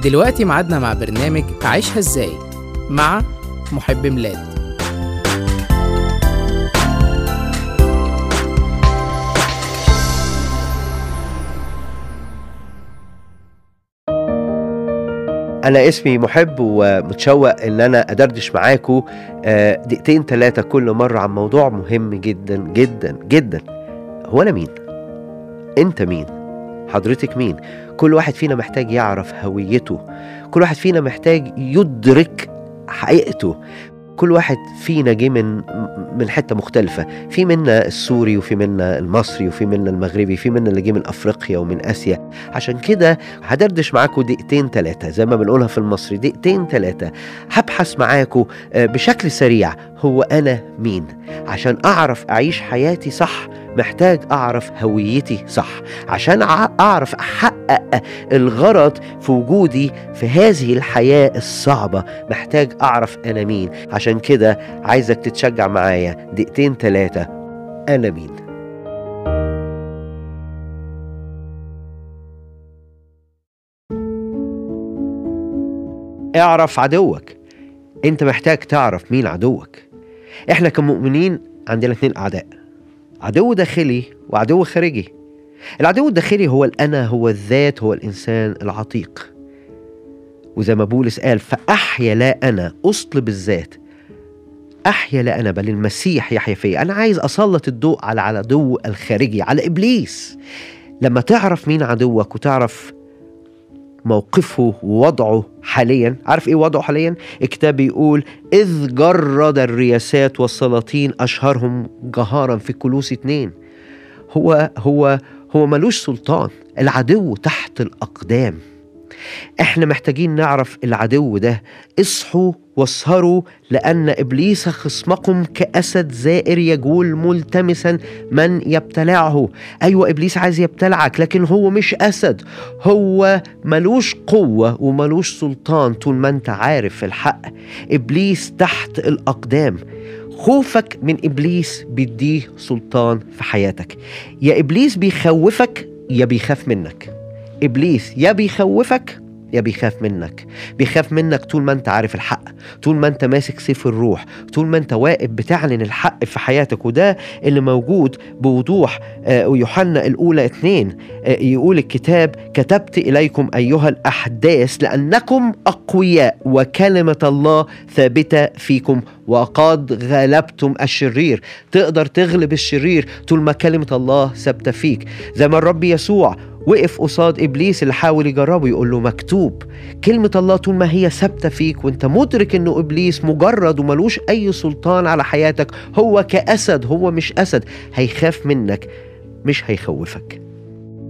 دلوقتي ميعادنا مع برنامج عيشها ازاي مع محب ميلاد أنا اسمي محب ومتشوق إن أنا أدردش معاكم آه، دقيقتين ثلاثة كل مرة عن موضوع مهم جدا جدا جدا هو أنا مين؟ أنت مين؟ حضرتك مين؟ كل واحد فينا محتاج يعرف هويته كل واحد فينا محتاج يدرك حقيقته كل واحد فينا جه من من حته مختلفه في منا السوري وفي منا المصري وفي منا المغربي في منا اللي جه من افريقيا ومن اسيا عشان كده هدردش معاكم دقيقتين ثلاثه زي ما بنقولها في المصري دقيقتين ثلاثه هبحث معاكم آه، بشكل سريع هو انا مين عشان اعرف اعيش حياتي صح محتاج اعرف هويتي صح عشان أع- اعرف احقق الغرض في وجودي في هذه الحياه الصعبه محتاج اعرف انا مين عشان كده عايزك تتشجع معايا دقيقتين ثلاثه انا مين اعرف عدوك انت محتاج تعرف مين عدوك احنا كمؤمنين عندنا اتنين اعداء عدو داخلي وعدو خارجي العدو الداخلي هو الانا هو الذات هو الانسان العتيق وزي ما بولس قال فاحيا لا انا اصلب الذات احيا لا انا بل المسيح يحيا فيا انا عايز اسلط الضوء على العدو الخارجي على ابليس لما تعرف مين عدوك وتعرف موقفه ووضعه حاليا عارف ايه وضعه حاليا الكتاب بيقول اذ جرد الرياسات والسلاطين اشهرهم جهارا في كلوس اتنين هو هو هو ملوش سلطان العدو تحت الاقدام احنا محتاجين نعرف العدو ده اصحوا واسهروا لان ابليس خصمكم كاسد زائر يجول ملتمسا من يبتلعه ايوه ابليس عايز يبتلعك لكن هو مش اسد هو ملوش قوه وملوش سلطان طول ما انت عارف الحق ابليس تحت الاقدام خوفك من ابليس بيديه سلطان في حياتك يا ابليس بيخوفك يا بيخاف منك ابليس يا بيخوفك يا بيخاف منك بيخاف منك طول ما انت عارف الحق طول ما انت ماسك سيف الروح طول ما انت واقف بتعلن الحق في حياتك وده اللي موجود بوضوح آه، ويوحنا الاولى اتنين آه، يقول الكتاب كتبت اليكم ايها الاحداث لانكم اقوياء وكلمه الله ثابته فيكم وقد غلبتم الشرير تقدر تغلب الشرير طول ما كلمه الله ثابته فيك زي ما الرب يسوع وقف قصاد ابليس اللي حاول يجربه يقول له مكتوب كلمه الله طول ما هي ثابته فيك وانت مدرك انه ابليس مجرد وملوش اي سلطان على حياتك هو كاسد هو مش اسد هيخاف منك مش هيخوفك